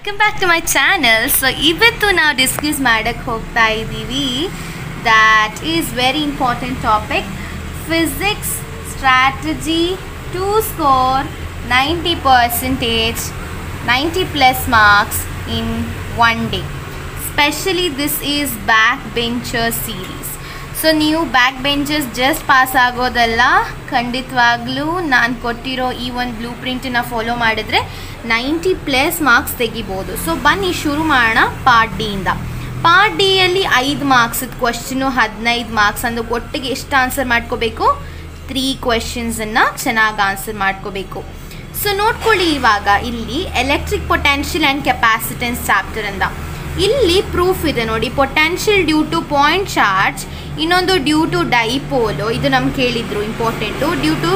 welcome back to my channel so ಇವತ್ತು ನಾವು discuss ಮಾಡಕ್ಕೆ ಹೋಗ್ತಾ ಇದ್ದೀವಿ that is very important topic physics strategy to score ninety percentage ninety plus marks in one day specially this is back bencher series so ನೀವು back benches just pass ಆಗೋದಲ್ಲ ಖಂಡಿತವಾಗ್ಲೂ ನಾನು ಕೊಟ್ಟಿರೋ ಈ ಒಂದು ಬ್ಲೂ ಪ್ರಿಂಟನ್ನ ಫಾಲೋ ಮಾಡಿದ್ರೆ ನೈಂಟಿ ಪ್ಲಸ್ ಮಾರ್ಕ್ಸ್ ತೆಗಿಬೋದು ಸೊ ಬನ್ನಿ ಶುರು ಮಾಡೋಣ ಪಾರ್ಟ್ ಡಿಯಿಂದ ಪಾರ್ಟ್ ಡಿಯಲ್ಲಿ ಐದು ಮಾರ್ಕ್ಸ್ ಕ್ವಶನು ಹದಿನೈದು ಮಾರ್ಕ್ಸ್ ಅಂದ್ರೆ ಒಟ್ಟಿಗೆ ಎಷ್ಟು ಆನ್ಸರ್ ಮಾಡ್ಕೋಬೇಕು ತ್ರೀ ಕ್ವೆಶನ್ಸನ್ನು ಚೆನ್ನಾಗಿ ಆನ್ಸರ್ ಮಾಡ್ಕೋಬೇಕು ಸೊ ನೋಡ್ಕೊಳ್ಳಿ ಇವಾಗ ಇಲ್ಲಿ electric potential and capacitance chapter ಅಂತ ಇಲ್ಲಿ ಪ್ರೂಫ್ ಇದೆ ನೋಡಿ potential due to point charge ಇನ್ನೊಂದು ಡ್ಯೂ ಟು ಡೈಪೋಲು ಇದು ನಮ್ಗೆ ಕೇಳಿದ್ರು ಇಂಪಾರ್ಟೆಂಟು ಡ್ಯೂ ಟು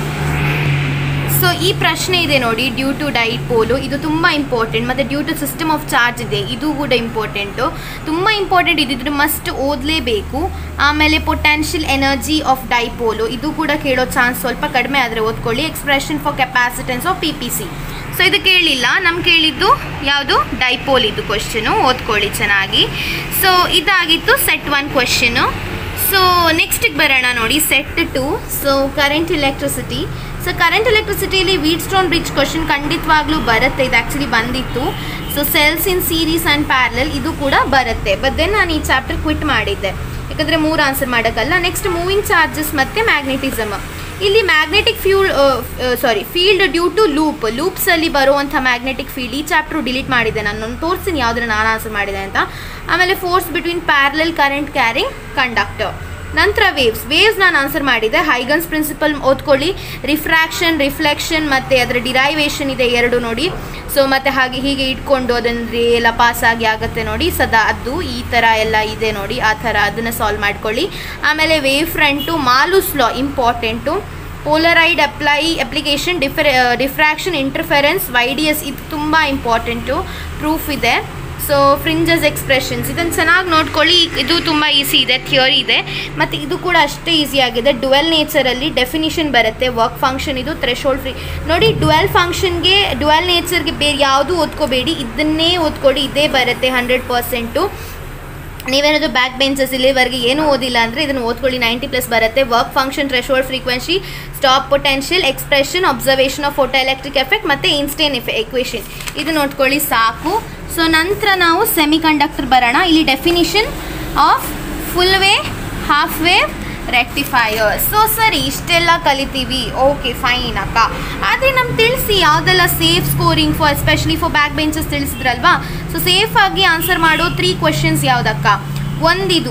ಸೊ ಈ ಪ್ರಶ್ನೆ ಇದೆ ನೋಡಿ ಡ್ಯೂ ಟು ಡೈಪೋಲು ಇದು ತುಂಬ ಇಂಪಾರ್ಟೆಂಟ್ ಮತ್ತು due to system of charge ಇದೆ ಇದು ಕೂಡ ಇಂಪಾರ್ಟೆಂಟು ತುಂಬ ಇಂಪಾರ್ಟೆಂಟ್ ಇದಿದ್ರೆ ಮಸ್ಟ್ ಓದಲೇಬೇಕು ಆಮೇಲೆ ಪೊಟೆನ್ಷಿಯಲ್ ಎನರ್ಜಿ ಆಫ್ ಡೈಪೋಲು ಇದು ಕೂಡ ಕೇಳೋ ಚಾನ್ಸ್ ಸ್ವಲ್ಪ ಕಡಿಮೆ ಆದರೆ ಓದ್ಕೊಳ್ಳಿ expression for capacitance of P P C so ಇದು ಕೇಳಿಲ್ಲ ನಮ್ಗೆ ಕೇಳಿದ್ದು ಯಾವುದು ಡೈಪೋಲ್ ಇದು ಕ್ವಶನು ಓದ್ಕೊಳ್ಳಿ ಚೆನ್ನಾಗಿ ಸೊ ಇದಾಗಿತ್ತು ಸೆಟ್ ಒನ್ ಕ್ವಶನು ಸೊ ನೆಕ್ಸ್ಟಿಗೆ ಬರೋಣ ನೋಡಿ set two so current electricity so current ಎಲೆಕ್ಟ್ರಿಸಿಟಿಲಿ ವೀಟ್ ಸ್ಟೋನ್ ಬ್ರಿಡ್ಜ್ ಕ್ವಶನ್ ಖಂಡಿತವಾಗ್ಲೂ ಬರುತ್ತೆ ಇದು ಆ್ಯಕ್ಚುಲಿ ಬಂದಿತ್ತು so cells in series and parallel ಇದು ಕೂಡ ಬರುತ್ತೆ ಬಟ್ ದೆನ್ ನಾನು ಈ ಚಾಪ್ಟರ್ ಕ್ವಿಟ್ ಮಾಡಿದ್ದೆ ಯಾಕಂದರೆ ಮೂರು ಆನ್ಸರ್ ಮಾಡೋಕ್ಕಲ್ಲ ನೆಕ್ಸ್ಟ್ ಮೂವಿಂಗ್ ಚಾರ್ಜಸ್ ಮತ್ತು ಮ್ಯಾಗ್ನೆಟಿಸಮ್ ಇಲ್ಲಿ magnetic fuel sorry field due to loop ಲೂಪ್ಸಲ್ಲಿ ಬರುವಂಥ ಮ್ಯಾಗ್ನೆಟಿಕ್ ಫೀಲ್ಡ್ ಈ ಚಾಪ್ಟರ್ ಡಿಲೀಟ್ ಮಾಡಿದೆ ನಾನು ತೋರಿಸ್ತೀನಿ ಯಾವುದನ್ನ ನಾನು ಆನ್ಸರ್ ಮಾಡಿದೆ ಅಂತ ಆಮೇಲೆ force between parallel current carrying conductor ನಂತರ ವೇವ್ಸ್ ವೇವ್ಸ್ ನಾನು ಆನ್ಸರ್ ಮಾಡಿದೆ ಹೈಗನ್ಸ್ ಪ್ರಿನ್ಸಿಪಲ್ ಓದ್ಕೊಳ್ಳಿ ರಿಫ್ರಾಕ್ಷನ್ ರಿಫ್ಲೆಕ್ಷನ್ ಮತ್ತು ಅದರ ಡಿರೈವೇಷನ್ ಇದೆ ಎರಡು ನೋಡಿ ಸೊ ಮತ್ತು ಹಾಗೆ ಹೀಗೆ ಇಟ್ಕೊಂಡು ಅದನ್ನು ಎಲ್ಲ ಪಾಸ್ ಆಗಿ ಆಗುತ್ತೆ ನೋಡಿ ಸದಾ ಅದು ಈ ಥರ ಎಲ್ಲ ಇದೆ ನೋಡಿ ಆ ಥರ ಅದನ್ನು ಸಾಲ್ವ್ ಮಾಡ್ಕೊಳ್ಳಿ ಆಮೇಲೆ wave front Malus law important Polaroid apply application differ diffraction interference Y D S ಇದು ತುಂಬ ಇಂಪಾರ್ಟೆಂಟು ಪ್ರೂಫ್ ಇದೆ ಸೊ ಫ್ರಿಂಜಸ್ ಎಕ್ಸ್ಪ್ರೆಷನ್ಸ್ ಇದನ್ನು ಚೆನ್ನಾಗಿ ನೋಡ್ಕೊಳ್ಳಿ ಇದು ತುಂಬ ಈಸಿ ಇದೆ ಥಿಯರಿ ಇದೆ ಮತ್ತು ಇದು ಕೂಡ ಅಷ್ಟೇ ಈಸಿ ಆಗಿದೆ ಡುವೆಲ್ ನೇಚರಲ್ಲಿ ಡೆಫಿನಿಷನ್ ಬರುತ್ತೆ ವರ್ಕ್ ಫಂಕ್ಷನ್ ಇದು ಥ್ರೆಶೋಲ್ಡ್ ಫ್ರೀ ನೋಡಿ ಡುವೆಲ್ ಫಂಕ್ಷನ್ಗೆ ಡುವೆಲ್ ನೇಚರ್ಗೆ ಬೇರೆ ಯಾವುದೂ ಓದ್ಕೋಬೇಡಿ ಇದನ್ನೇ ಓದ್ಕೊಳ್ಳಿ ಇದೇ ಬರುತ್ತೆ ಹಂಡ್ರೆಡ್ ಪರ್ಸೆಂಟು ನೀವೇನಾದರೂ ಬ್ಯಾಕ್ ಬೆಂಚಸ್ ಇಲ್ಲಿವರೆಗೆ ಏನೂ ಓದಿಲ್ಲ ಅಂದರೆ ಇದನ್ನು ಓದ್ಕೊಳ್ಳಿ ನೈಂಟಿ ಪ್ಲಸ್ ಬರುತ್ತೆ work function threshold frequency stop potential expression observation of photo electric effect ಮತ್ತು ಇನ್ಸ್ಟೇನ್ ಎಫೆ ಎಕ್ವೇಷನ್ ಇದು ನೋಡ್ಕೊಳ್ಳಿ ಸಾಕು ಸೊ ನಂತರ ನಾವು ಸೆಮಿ ಕಂಡಕ್ಟರ್ ಬರೋಣ ಇಲ್ಲಿ definition of full wave half wave rectifier so ಸರಿ ಇಷ್ಟೆಲ್ಲ ಕಲಿತೀವಿ ಓಕೆ ಫೈನ್ ಅಕ್ಕ ಆದರೆ ನಮ್ಗೆ ತಿಳಿಸಿ ಯಾವುದೆಲ್ಲ safe scoring for especially for back benches ತಿಳಿಸಿದ್ರಲ್ವಾ ಸೊ ಸೇಫಾಗಿ ಆನ್ಸರ್ ಮಾಡೋ ತ್ರೀ ಕ್ವಶನ್ಸ್ ಯಾವುದಕ್ಕ ಒಂದಿದು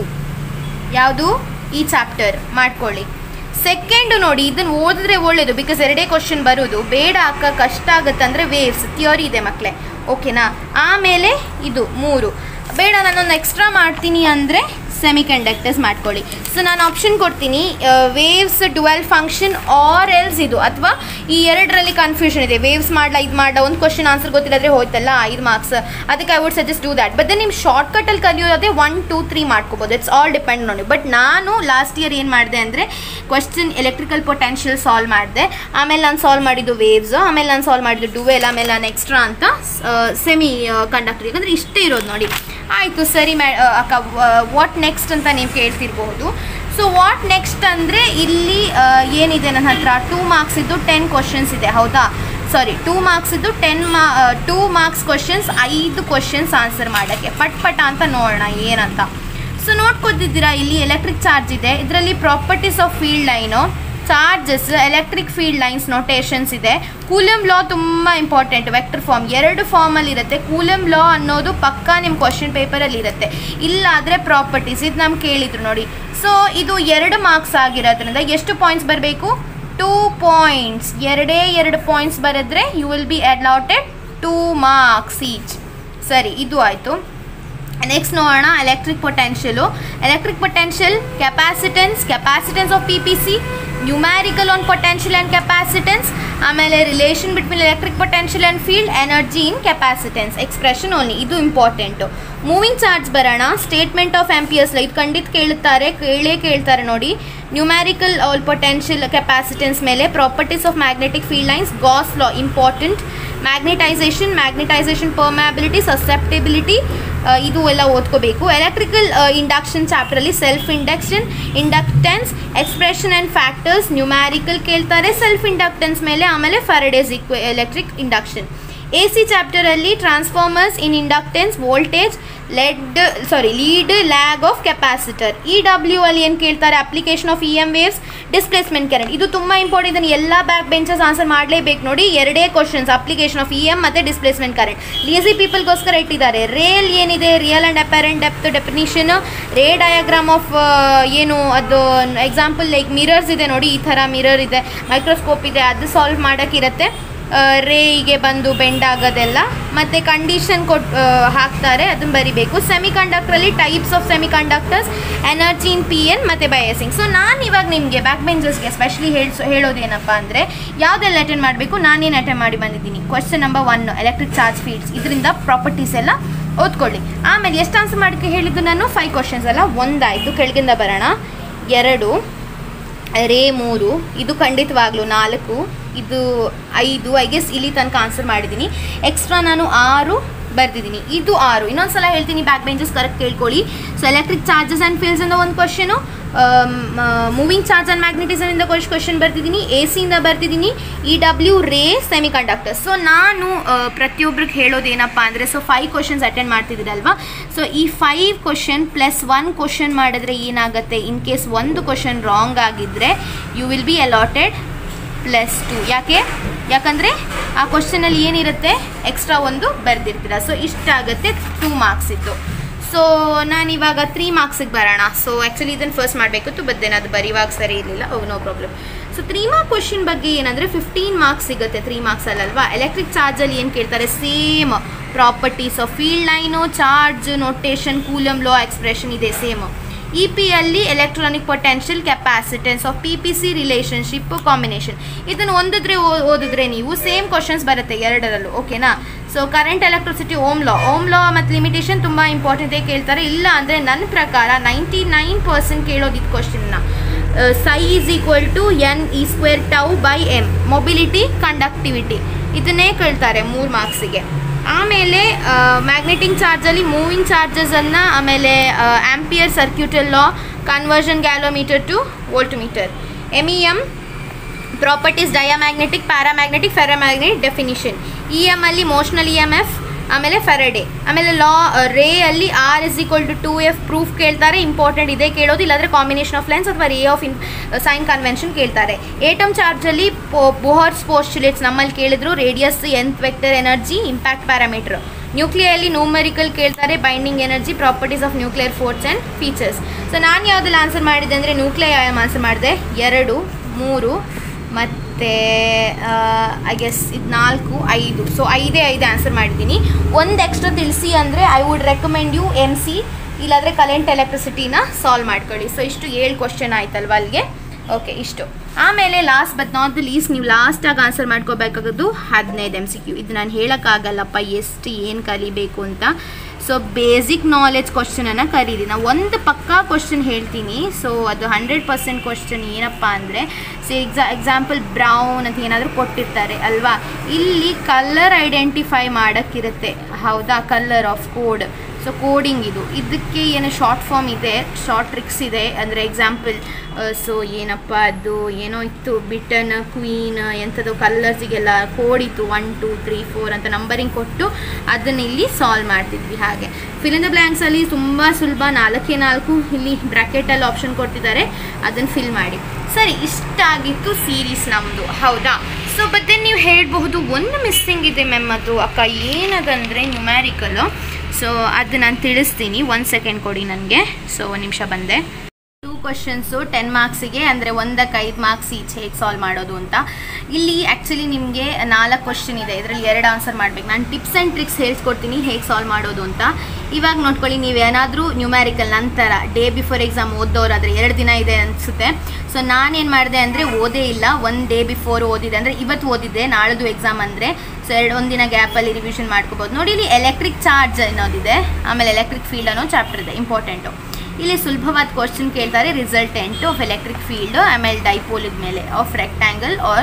ಯಾವುದು ಈ ಚಾಪ್ಟರ್ ಮಾಡ್ಕೊಳ್ಳಿ ಸೆಕೆಂಡು ನೋಡಿ ಇದನ್ನು ಓದಿದ್ರೆ ಒಳ್ಳೇದು ಬಿಕಾಸ್ ಎರಡೇ ಕ್ವಶನ್ ಬರೋದು ಬೇಡ ಅಕ್ಕ ಕಷ್ಟ ಆಗುತ್ತೆ ಅಂದರೆ ವೇವ್ಸ್ ಥಿಯರಿ ಇದೆ ಮಕ್ಕಳೇ ಓಕೆನಾ ಆಮೇಲೆ ಇದು ಮೂರು ಬೇಡ ನಾನೊಂದು ಎಕ್ಸ್ಟ್ರಾ ಮಾಡ್ತೀನಿ ಅಂದರೆ ಸೆಮಿ ಕಂಡಕ್ಟರ್ಸ್ ಮಾಡ್ಕೊಳ್ಳಿ ಸೊ ನಾನು ಆಪ್ಷನ್ ಕೊಡ್ತೀನಿ waves dual function or else ಇದು ಅಥವಾ ಈ ಎರಡರಲ್ಲಿ ಕನ್ಫ್ಯೂಷನ್ ಇದೆ ವೇವ್ಸ್ ಮಾಡಲ ಇದು ಮಾಡ ಒಂದು ಕ್ವಶನ್ ಆನ್ಸರ್ ಗೊತ್ತಿಲ್ಲದ್ರೆ ಹೋಯ್ತಲ್ಲ ಐದು ಮಾರ್ಕ್ಸ್ ಅದಕ್ಕೆ I would suggest do that but ನಿಮ್ಮ ಶಾರ್ಟ್ ಕಟ್ಟಲ್ಲಿ ಕಲಿಯೋದೇ ಒನ್ ಟೂ ತ್ರೀ ಮಾಡ್ಕೋಬೋದು ಇಟ್ಸ್ ಆಲ್ ಡಿಪೆಂಡ್ ನೋಡಿ ಬಟ್ ನಾನು ಲಾಸ್ಟ್ ಇಯರ್ ಏನು ಮಾಡಿದೆ ಅಂದರೆ ಕ್ವಶನ್ ಎಲೆಕ್ಟ್ರಿಕಲ್ ಪೊಟೆನ್ಷಿಯಲ್ ಸಾಲ್ವ್ ಮಾಡಿದೆ ಆಮೇಲೆ ನಾನು ಸಾಲ್ವ್ ಮಾಡಿದ್ದು ವೇವ್ಸ್ ಆಮೇಲೆ ನಾನು ಸಾಲ್ವ್ ಮಾಡಿದ್ದು ಡುವೆಲ್ ಆಮೇಲೆ ನಾನು ಎಕ್ಸ್ಟ್ರಾ ಅಂತ ಸೆಮಿ ಕಂಡಕ್ಟರ್ ಯಾಕಂದರೆ ಇಷ್ಟೇ ಇರೋದು ನೋಡಿ ಆಯಿತು ಸರಿ ಮ್ಯಾ ಅಕ್ಕ ವಾಟ್ ನೆಕ್ಸ್ಟ್ ಅಂತ ನೀವು ಕೇಳ್ತಿರ್ಬೋದು ಸೊ ವಾಟ್ ನೆಕ್ಸ್ಟ್ ಅಂದರೆ ಇಲ್ಲಿ ಏನಿದೆ ನನ್ನ ಹತ್ರ ಟೂ ಮಾರ್ಕ್ಸ್ ಇದ್ದು ಟೆನ್ ಕ್ವಶನ್ಸ್ ಇದೆ ಹೌದಾ ಸಾರಿ ಟೂ ಮಾರ್ಕ್ಸ್ ಇದ್ದು ಟೆನ್ ಮಾ ಟೂ ಮಾರ್ಕ್ಸ್ ಕ್ವಶನ್ಸ್ ಐದು ಕ್ವಶನ್ಸ್ ಆನ್ಸರ್ ಮಾಡೋಕ್ಕೆ ಪಟ್ ಪಟ ಅಂತ ನೋಡೋಣ ಏನಂತ ಸೊ ನೋಡ್ಕೊತಿದ್ದೀರಾ ಇಲ್ಲಿ ಎಲೆಕ್ಟ್ರಿಕ್ ಚಾರ್ಜ್ ಇದೆ ಇದರಲ್ಲಿ properties of field line charges electric field lines notations ಇದೆ ಕೂಲಮ್ ಲಾ ತುಂಬ ಇಂಪಾರ್ಟೆಂಟ್ ವೆಕ್ಟರ್ ಫಾರ್ಮ್ ಎರಡು ಫಾರ್ಮಲ್ಲಿ ಇರುತ್ತೆ ಕೂಲಮ್ ಲಾ ಅನ್ನೋದು ಪಕ್ಕ ನಿಮ್ಮ ಕ್ವಶನ್ ಪೇಪರಲ್ಲಿ ಇರುತ್ತೆ ಇಲ್ಲಾದರೆ ಪ್ರಾಪರ್ಟೀಸ್ ಇದು ನಮ್ಗೆ ಕೇಳಿದ್ರು ನೋಡಿ ಸೊ ಇದು ಎರಡು ಮಾರ್ಕ್ಸ್ ಆಗಿರೋದ್ರಿಂದ ಎಷ್ಟು ಪಾಯಿಂಟ್ಸ್ ಬರಬೇಕು ಟೂ ಪಾಯಿಂಟ್ಸ್ ಎರಡೇ ಎರಡು ಪಾಯಿಂಟ್ಸ್ ಬರೆದ್ರೆ you will be allotted two marks each ಸರಿ ಇದು ಆಯಿತು ನೆಕ್ಸ್ಟ್ ನೋಡೋಣ electric potential electric potential capacitance capacitance of P P C numerical on potential and capacitance ಆಮೇಲೆ relation between electric potential and field energy in capacitance expression only ಇದು important moving charge ಬರೋಣ statement of Ampere's ಇದು ಖಂಡಿತ ಕೇಳುತ್ತಾರೆ ಕೇಳೇ ಕೇಳ್ತಾರೆ ನೋಡಿ numerical all potential capacitance ಮೇಲೆ properties of magnetic field lines Gauss law important magnetisation magnetisation permeability susceptibility ಇದು ಎಲ್ಲ ಓದ್ಕೋಬೇಕು ಎಲೆಕ್ಟ್ರಿಕಲ್ ಇಂಡಕ್ಷನ್ ಚಾಪ್ಟ್ರಲ್ಲಿ self induction inductance expression and factors numerical ಕೇಳ್ತಾರೆ ಸೆಲ್ಫ್ ಇಂಡಕ್ಟೆನ್ಸ್ ಮೇಲೆ ಆಮೇಲೆ ಫರಡೇಸ್ ಇಕ್ವ ಎಲೆಕ್ಟ್ರಿಕ್ ಇಂಡಕ್ಷನ್ ಎ ಸಿ ಚಾಪ್ಟರಲ್ಲಿ transformers in inductance voltage led sorry lead lag of capacitor E W ಅಲ್ಲಿ ಏನು ಕೇಳ್ತಾರೆ application of E M waves displacement current ಇದು ತುಂಬ ಇಂಪಾರ್ಟೆಂಟ್ ಇದನ್ನು ಎಲ್ಲ ಬ್ಯಾಕ್ ಬೆಂಚಸ್ ಆನ್ಸರ್ ಮಾಡಲೇಬೇಕು ನೋಡಿ ಎರಡೇ questions application of E M ಮತ್ತು ಡಿಸ್ಪ್ಲೇಸ್ಮೆಂಟ್ ಕರೆಂಟ್ ಲೇಸಿ ಪೀಪಲ್ಗೋಸ್ಕರ ಇಟ್ಟಿದ್ದಾರೆ ರೇಲ್ ಏನಿದೆ real and apparent depth definition ray diagram of ಏನು ಅದು ಎಕ್ಸಾಂಪಲ್ ಲೈಕ್ ಮಿರರ್ಸ್ ಇದೆ ನೋಡಿ ಈ ಥರ ಮಿರರ್ ಇದೆ ಮೈಕ್ರೋಸ್ಕೋಪ್ ಇದೆ ಅದು ಸಾಲ್ವ್ ಮಾಡೋಕ್ಕಿರುತ್ತೆ ರೇಗೆ ಬಂದು ಬೆಂಡ್ ಆಗೋದೆಲ್ಲ ಮತ್ತು ಕಂಡೀಷನ್ ಕೊಟ್ ಹಾಕ್ತಾರೆ ಅದನ್ನು ಬರಿಬೇಕು ಸೆಮಿ ಕಂಡಕ್ಟ್ರಲ್ಲಿ ಟೈಪ್ಸ್ ಆಫ್ ಸೆಮಿ ಕಂಡಕ್ಟರ್ಸ್ ಎನರ್ಜಿ ಇನ್ ಪಿ ಎನ್ ಮತ್ತು ಬಯಸಿಂಗ್ ಸೊ ನಾನು ಇವಾಗ ನಿಮಗೆ ಬ್ಯಾಕ್ ಬೆಂಚರ್ಸ್ಗೆ ಸ್ಪೆಷಲಿ ಹೇಳ್ಸೋ ಹೇಳೋದೇನಪ್ಪ ಅಂದರೆ ಯಾವುದೆಲ್ಲ ಅಟೆಂಡ್ ಮಾಡಬೇಕು ನಾನೇನು ಅಟೆಂಡ್ ಮಾಡಿ ಬಂದಿದ್ದೀನಿ question number one electric charge fields ಇದರಿಂದ ಪ್ರಾಪರ್ಟೀಸ್ ಎಲ್ಲ ಓದ್ಕೊಳ್ಳಿ ಆಮೇಲೆ ಎಷ್ಟು ಆನ್ಸರ್ ಮಾಡೋಕ್ಕೆ ಹೇಳಿದ್ದು ನಾನು ಫೈವ್ ಕ್ವಶನ್ಸ್ ಅಲ್ಲ ಒಂದಾಯಿತು ಕೆಳಗಿಂದ ಬರೋಣ ಎರಡು ರೇ ಮೂರು ಇದು ಖಂಡಿತವಾಗ್ಲೂ ನಾಲ್ಕು ಇದು ಐದು ಐ ಗೆಸ್ ಇಲ್ಲಿ ತನಕ ಆನ್ಸರ್ ಮಾಡಿದ್ದೀನಿ ಎಕ್ಸ್ಟ್ರಾ ನಾನು ಆರು ಬರ್ದಿದ್ದೀನಿ ಇದು ಆರು ಇನ್ನೊಂದ್ಸಲ ಹೇಳ್ತೀನಿ ಬ್ಯಾಕ್ ಬೆಂಚಸ್ ಕರೆಕ್ಟ್ ಕೇಳ್ಕೊಳ್ಳಿ so electric charges and fields ಇಂದ ಒಂದು question moving charge and magnetism ಇಂದ ಕ್ವಶನ್ ಬರ್ತಿದ್ದೀನಿ ಎ ಸಿಯಿಂದ ಬರ್ತಿದ್ದೀನಿ E W ray semiconductor so ನಾನು ಪ್ರತಿಯೊಬ್ರಿಗೆ ಹೇಳೋದೇನಪ್ಪ ಅಂದರೆ ಸೊ ಫೈವ್ ಕ್ವಶನ್ಸ್ ಅಟೆಂಡ್ ಮಾಡ್ತಿದ್ದೀರಲ್ವಾ ಸೊ ಈ five question plus one question ಮಾಡಿದ್ರೆ ಏನಾಗುತ್ತೆ ಇನ್ ಕೇಸ್ ಒಂದು ಕ್ವಶನ್ ರಾಂಗ್ ಆಗಿದ್ದರೆ you will be allotted plus two ಯಾಕೆ ಯಾಕಂದರೆ ಆ ಕ್ವಶನಲ್ಲಿ ಏನಿರುತ್ತೆ ಎಕ್ಸ್ಟ್ರಾ ಒಂದು ಬರೆದಿರ್ತೀರ ಸೊ ಇಷ್ಟಾಗುತ್ತೆ ಟೂ ಮಾರ್ಕ್ಸ್ ಇತ್ತು ಸೊ ನಾನು ಇವಾಗ ತ್ರೀ ಮಾರ್ಕ್ಸಿಗೆ ಬರೋಣ ಸೊ ಆ್ಯಕ್ಚುಲಿ ಇದನ್ನು ಫಸ್ಟ್ ಮಾಡಬೇಕಿತ್ತು ಬಟ್ ದೆನ್ ಅದು ಬರೀವಾಗ ಸರಿ ಇರಲಿಲ್ಲ oh no problem so three mark question ಬಗ್ಗೆ ಏನಂದರೆ ಫಿಫ್ಟೀನ್ ಮಾರ್ಕ್ಸ್ ಸಿಗುತ್ತೆ ತ್ರೀ ಮಾರ್ಕ್ಸಲ್ಲಲ್ವಾ ಎಲೆಕ್ಟ್ರಿಕ್ ಚಾರ್ಜಲ್ಲಿ ಏನು ಕೇಳ್ತಾರೆ same properties of field line charge notation Coulomb law expression ಇದೆ ಸೇಮ್ ಇ ಪಿ ಅಲ್ಲಿ electronic potential capacitance of P P C relationship combination ಇದನ್ನು ಓದಿದ್ರೆ ಓದಿದ್ರೆ ನೀವು ಸೇಮ್ ಕ್ವಶನ್ಸ್ ಬರುತ್ತೆ ಎರಡರಲ್ಲೂ ಓಕೆನಾ so current electricity Ohm law Ohm law ಮತ್ತು ಲಿಮಿಟೇಷನ್ ತುಂಬ ಇಂಪಾರ್ಟೆಂಟೇ ಕೇಳ್ತಾರೆ ಇಲ್ಲ ಅಂದರೆ ನನ್ನ ಪ್ರಕಾರ ನೈಂಟಿ ನೈನ್ ಪರ್ಸೆಂಟ್ ಕೇಳೋದು ಇದು ಕ್ವಶನ್ನ psi is equal to N E square tau by M mobility conductivity ಇದನ್ನೇ ಕೇಳ್ತಾರೆ ಮೂರು ಮಾರ್ಕ್ಸಿಗೆ ಆಮೇಲೆ ಮ್ಯಾಗ್ನೆಟಿಕ್ ಚಾರ್ಜಲ್ಲಿ ಮೂವಿಂಗ್ ಚಾರ್ಜಸನ್ನು ಆಮೇಲೆ Ampere circuital law conversion galvanometer to voltmeter M E M properties diamagnetic paramagnetic ferromagnetic definition E M ಅಲ್ಲಿ motional E M F ಆಮೇಲೆ ಫೆರಡೆ ಆಮೇಲೆ law ray ಅಲ್ಲಿ R is equal to two F proof ಕೇಳ್ತಾರೆ important ಇದೆ ಕೇಳೋದು ಇಲ್ಲಾಂದರೆ combination of lines ಅಥವಾ ray of in sign convention ಕೇಳ್ತಾರೆ ಏಟಮ್ ಚಾರ್ಜಲ್ಲಿ ಬೊಹರ್ಸ್ ಪೋಸ್ಟುಲೇಟ್ಸ್ ನಮ್ಮಲ್ಲಿ ಕೇಳಿದ್ರು radius nth vector energy impact parameter ನ್ಯೂಕ್ಲಿಯಲ್ಲಿ ನ್ಯೂಮರಿಕಲ್ ಕೇಳ್ತಾರೆ binding energy properties of nuclear force and features so ನಾನು ಯಾವುದೆಲ್ಲ ಆನ್ಸರ್ ಮಾಡಿದೆ ಅಂದರೆ ನ್ಯೂಕ್ಲಿಯರ್ ಆನ್ಸರ್ ಮಾಡಿದೆ ಎರಡು ಮೂರು ಮತ್ತು ಐ ಗೆಸ್ ಇದು ನಾಲ್ಕು ಐದು ಸೊ ಐದೇ ಐದು ಆನ್ಸರ್ ಮಾಡಿದ್ದೀನಿ ಒಂದು ಎಕ್ಸ್ಟ್ರಾ ತಿಳಿಸಿ ಅಂದರೆ I would recommend you M C ಇಲ್ಲಾಂದರೆ ಕರೆಂಟ್ ಎಲೆಕ್ಟ್ರಿಸಿಟಿನ ಸಾಲ್ವ್ ಮಾಡ್ಕೊಳ್ಳಿ ಸೊ ಇಷ್ಟು ಏಳು ಕ್ವಶನ್ ಆಯ್ತಲ್ವ ಅಲ್ಲಿಗೆ ಓಕೆ ಇಷ್ಟು ಆಮೇಲೆ last but not the least ನೀವು ಲಾಸ್ಟಾಗಿ ಆನ್ಸರ್ ಮಾಡ್ಕೋಬೇಕಾಗೋದು ಹದಿನೈದು ಎಮ್ ಸಿ ಕ್ಯೂ ಇದು ನಾನು ಹೇಳೋಕ್ಕಾಗಲ್ಲಪ್ಪ ಎಷ್ಟು ಏನು ಕಲಿಬೇಕು ಅಂತ ಸೊ ಬೇಸಿಕ್ ನಾಲೆಜ್ ಕ್ವಶನನ್ನು ಕರೀರಿ ನಾವು ಒಂದು ಪಕ್ಕಾ ಕ್ವಶನ್ ಹೇಳ್ತೀನಿ ಸೊ ಅದು ಹಂಡ್ರೆಡ್ ಪರ್ಸೆಂಟ್ ಕ್ವಶನ್ ಏನಪ್ಪ ಅಂದರೆ ಸೊ ಎಕ್ಸಾ ಎಕ್ಸಾಂಪಲ್ ಬ್ರೌನ್ ಅಂತ ಏನಾದರೂ ಕೊಟ್ಟಿರ್ತಾರೆ ಅಲ್ವಾ ಇಲ್ಲಿ ಕಲರ್ ಐಡೆಂಟಿಫೈ ಮಾಡೋಕ್ಕಿರುತ್ತೆ ಹೌದಾ colour of code so coding ಇದು ಇದಕ್ಕೆ ಏನು ಶಾರ್ಟ್ ಫಾರ್ಮ್ ಇದೆ ಶಾರ್ಟ್ ಟ್ರಿಕ್ಸ್ ಇದೆ ಅಂದರೆ ಎಕ್ಸಾಂಪಲ್ ಸೊ ಏನಪ್ಪ ಅದು ಏನೋ ಇತ್ತು ಬಿಟನ್ ಕ್ವೀನ್ ಎಂಥದ್ದು ಕಲರ್ಸಿಗೆಲ್ಲ ಕೋಡ್ ಇತ್ತು ಒನ್ ಟು ತ್ರೀ ಫೋರ್ ಅಂತ ನಂಬರಿಂಗ್ ಕೊಟ್ಟು ಅದನ್ನು ಇಲ್ಲಿ ಸಾಲ್ವ್ ಮಾಡ್ತಿದ್ವಿ ಹಾಗೆ ಫಿಲ್ ಇನ್ ದ ಬ್ಲ್ಯಾಂಕ್ಸಲ್ಲಿ ತುಂಬ ಸುಲಭ ನಾಲ್ಕೇ ನಾಲ್ಕು ಇಲ್ಲಿ ಬ್ರ್ಯಾಕೆಟಲ್ಲಿ ಆಪ್ಷನ್ ಕೊಟ್ಟಿದ್ದಾರೆ ಅದನ್ನು ಫಿಲ್ ಮಾಡಿ ಸರಿ ಇಷ್ಟಾಗಿತ್ತು ಸೀರೀಸ್ ನಮ್ಮದು ಹೌದಾ ಸೊ ಬಟ್ ದೆನ್ ನೀವು ಹೇಳ್ಬಹುದು ಒಂದು ಮಿಸ್ಸಿಂಗ್ ಇದೆ ಮೆಮ್ ಅದು ಅಕ್ಕ ಏನದಂದರೆ ನ್ಯೂಮ್ಯಾರಿಕಲು ಸೊ ಅದು ನಾನು ತಿಳಿಸ್ತೀನಿ ಒಂದು ಸೆಕೆಂಡ್ ಕೊಡಿ ನನಗೆ ಸೊ ಒಂದು ನಿಮಿಷ ಬಂದೆ ಟೂ ಕ್ವಶನ್ಸು ಟೆನ್ ಮಾರ್ಕ್ಸಿಗೆ ಅಂದರೆ ಒಂದಕ್ಕೆ ಐದು ಮಾರ್ಕ್ಸ್ ಈಚ್ ಹೇಗೆ ಸಾಲ್ವ್ ಮಾಡೋದು ಅಂತ ಇಲ್ಲಿ ಆ್ಯಕ್ಚುಲಿ ನಿಮಗೆ ನಾಲ್ಕು ಕ್ವಶನ್ ಇದೆ ಇದರಲ್ಲಿ ಎರಡು ಆನ್ಸರ್ ಮಾಡಬೇಕು ನಾನು ಟಿಪ್ಸ್ ಆ್ಯಂಡ್ ಟ್ರಿಕ್ಸ್ ಹೇಳ್ಸ್ಕೊಡ್ತೀನಿ ಹೇಗೆ ಸಾಲ್ವ್ ಮಾಡೋದು ಅಂತ ಇವಾಗ ನೋಡ್ಕೊಳ್ಳಿ ನೀವು ಏನಾದರೂ ನ್ಯೂಮ್ಯಾರಿಕಲ್ ನಂತರ ಡೇ ಬಿಫೋರ್ ಎಕ್ಸಾಮ್ ಓದೋರಾದರೆ ಎರಡು ದಿನ ಇದೆ ಅನಿಸುತ್ತೆ ಸೊ ನಾನೇನು ಮಾಡಿದೆ ಅಂದರೆ ಓದೇ ಇಲ್ಲ ಒಂದು ಡೇ ಬಿಫೋರ್ ಓದಿದೆ ಅಂದರೆ ಇವತ್ತು ಓದಿದ್ದೆ ನಾಳೆದು ಎಕ್ಸಾಮ್ ಅಂದರೆ ಸೊ ಎರಡು ಒಂದಿನ ಗ್ಯಾಪಲ್ಲಿ ರಿವಿಷನ್ ಮಾಡ್ಕೋಬೋದು ನೋಡಿ ಇಲ್ಲಿ ಎಲೆಕ್ಟ್ರಿಕ್ ಚಾರ್ಜ್ ಅನ್ನೋದಿದೆ ಆಮೇಲೆ ಎಲೆಕ್ಟ್ರಿಕ್ ಫೀಲ್ಡ್ ಅನ್ನೋ ಚಾಪ್ಟರ್ ಇದೆ ಇಂಪಾರ್ಟೆಂಟು ಇಲ್ಲಿ ಸುಲಭವಾದ ಕ್ವಶನ್ ಕೇಳ್ತಾರೆ ರಿಸಲ್ಟೆಂಟ್ ಆಫ್ ಎಲೆಕ್ಟ್ರಿಕ್ ಫೀಲ್ಡ್ ಆಮೇಲೆ ಡೈಪೋಲಿದ ಮೇಲೆ of rectangle or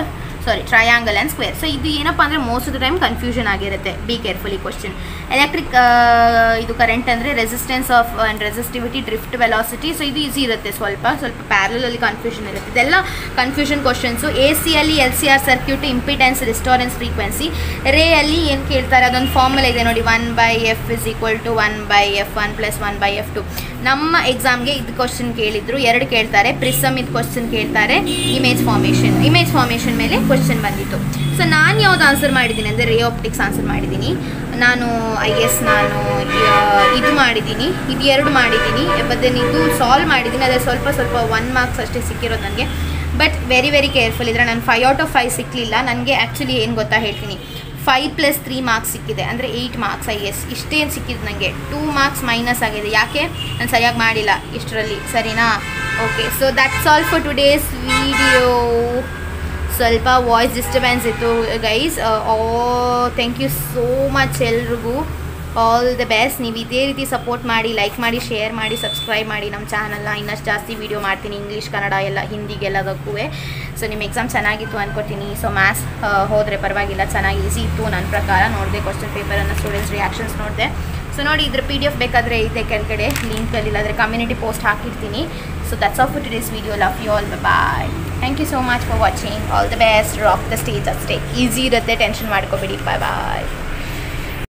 sorry triangle and square so ಇದು ಏನಪ್ಪ ಅಂದರೆ most of the time confusion ಆಗಿರುತ್ತೆ ಬಿ ಕೇರ್ಫುಲಿ ಕ್ವಶನ್ ಎಲೆಕ್ಟ್ರಿಕ್ ಇದು ಕರೆಂಟ್ ಅಂದರೆ resistance of and resistivity drift velocity so ಇದು ಈಸಿ ಇರುತ್ತೆ ಸ್ವಲ್ಪ ಸ್ವಲ್ಪ ಪ್ಯಾರಲಲ್ಲಿ ಕನ್ಫ್ಯೂಷನ್ ಇರುತ್ತೆ ಇದೆಲ್ಲ ಕನ್ಫ್ಯೂಷನ್ ಕ್ವಶನ್ಸು ಎ ಸಿಯಲ್ಲಿ L C R circuit impedance resonance frequency ರೇಯಲ್ಲಿ ಏನು ಕೇಳ್ತಾರೆ ಅದೊಂದು ಫಾರ್ಮುಲಾ ಇದೆ ನೋಡಿ one by F is equal to one by F one plus one by F two ನಮ್ಮ ಎಕ್ಸಾಮ್ಗೆ ಇದು ಕ್ವಶನ್ ಕೇಳಿದ್ರು ಎರಡು ಕೇಳ್ತಾರೆ ಪ್ರಿಸಮ್ ಇದು ಕ್ವಶನ್ ಕೇಳ್ತಾರೆ ಇಮೇಜ್ ಫಾರ್ಮೇಷನ್ ಇಮೇಜ್ ಫಾರ್ಮೇಷನ್ ಮೇಲೆ ಕ್ವಶನ್ ಬಂದಿತ್ತು ಸೊ ನಾನು ಯಾವ್ದು ಆನ್ಸರ್ ಮಾಡಿದ್ದೀನಿ ಅಂದರೆ ರೇ ಆಪ್ಟಿಕ್ಸ್ ಆನ್ಸರ್ ಮಾಡಿದ್ದೀನಿ ನಾನು ಐ ಎಸ್ ನಾನು ಆ, ಇದು ಮಾಡಿದ್ದೀನಿ ಇದು ಎರಡು ಮಾಡಿದ್ದೀನಿ ಬಟ್ ಇದು ಸಾಲ್ವ್ ಮಾಡಿದ್ದೀನಿ ಅದೇ ಸ್ವಲ್ಪ ಸ್ವಲ್ಪ ಒನ್ ಮಾರ್ಕ್ಸ್ ಅಷ್ಟೇ ಸಿಕ್ಕಿರೋದು ನನಗೆ ಬಟ್ ವೆರಿ ವೆರಿ ಕೇರ್ಫುಲ್ ಇದ್ರೆ ನಾನು ಫೈವ್ ಔಟ್ ಆಫ್ ಫೈವ್ ಸಿಕ್ಕಲಿಲ್ಲ ನನಗೆ ಆ್ಯಕ್ಚುಲಿ ಏನು ಗೊತ್ತಾ ಹೇಳ್ತೀನಿ ಫೈವ್ ಪ್ಲಸ್ ತ್ರೀ ಮಾರ್ಕ್ಸ್ ಸಿಕ್ಕಿದೆ ಅಂದರೆ ಏಯ್ಟ್ ಮಾರ್ಕ್ಸ್ ಐ ಎಸ್ ಇಷ್ಟೇನು ಸಿಕ್ಕಿದ್ದು ನನಗೆ ಟೂ ಮಾರ್ಕ್ಸ್ ಮೈನಸ್ ಆಗಿದೆ ಯಾಕೆ ನಾನು ಸರಿಯಾಗಿ ಮಾಡಿಲ್ಲ ಇಷ್ಟರಲ್ಲಿ ಸರಿನಾ okay so that's all for today's video ಸ್ವಲ್ಪ ವಾಯ್ಸ್ ಡಿಸ್ಟರ್ಬೆನ್ಸ್ ಇತ್ತು guys oh thank you so much ಎಲ್ರಿಗೂ ಆಲ್ ದ ಬೆಸ್ಟ್ ನೀವು ಇದೇ ರೀತಿ ಸಪೋರ್ಟ್ ಮಾಡಿ ಲೈಕ್ ಮಾಡಿ ಶೇರ್ ಮಾಡಿ ಸಬ್ಸ್ಕ್ರೈಬ್ ಮಾಡಿ ನಮ್ಮ ಚಾನಲ್ನ ಇನ್ನಷ್ಟು ಜಾಸ್ತಿ ವೀಡಿಯೋ ಮಾಡ್ತೀನಿ ಇಂಗ್ಲೀಷ್ ಕನ್ನಡ ಎಲ್ಲ ಹಿಂದಿಗೆಲ್ಲದಕ್ಕೂ ಸೊ ನಿಮ್ಮ ಎಕ್ಸಾಮ್ ಚೆನ್ನಾಗಿತ್ತು ಅನ್ಕೋತೀನಿ ಸೊ ಮ್ಯಾಥ್ಸ್ ಹೋದರೆ ಪರವಾಗಿಲ್ಲ ಚೆನ್ನಾಗಿ ಈಸಿ ಇತ್ತು ನನ್ನ ಪ್ರಕಾರ ನೋಡಿದೆ ಕ್ವಶನ್ ಪೇಪರನ್ನು ಸ್ಟೂಡೆಂಟ್ಸ್ ರಿಯಾಕ್ಷನ್ಸ್ ನೋಡಿದೆ ಸೊ ನೋಡಿ ಇದ್ರ ಪಿ ಡಿ ಎಫ್ ಬೇಕಾದರೆ ಇದೆ ಕೆಳಗಡೆ ಲಿಂಕಲ್ಲಿ ಇಲ್ಲಾಂದರೆ ಕಮ್ಯುನಿಟಿ ಪೋಸ್ಟ್ ಹಾಕಿರ್ತೀನಿ so that's of to this video love you all bye thank you so much for watching all the best rock the stage ಅಷ್ಟೇ ಈಸಿ ಇರುತ್ತೆ ಟೆನ್ಷನ್ ಮಾಡ್ಕೋಬೇಡಿ ಬಾಯ್ ಬಾಯ್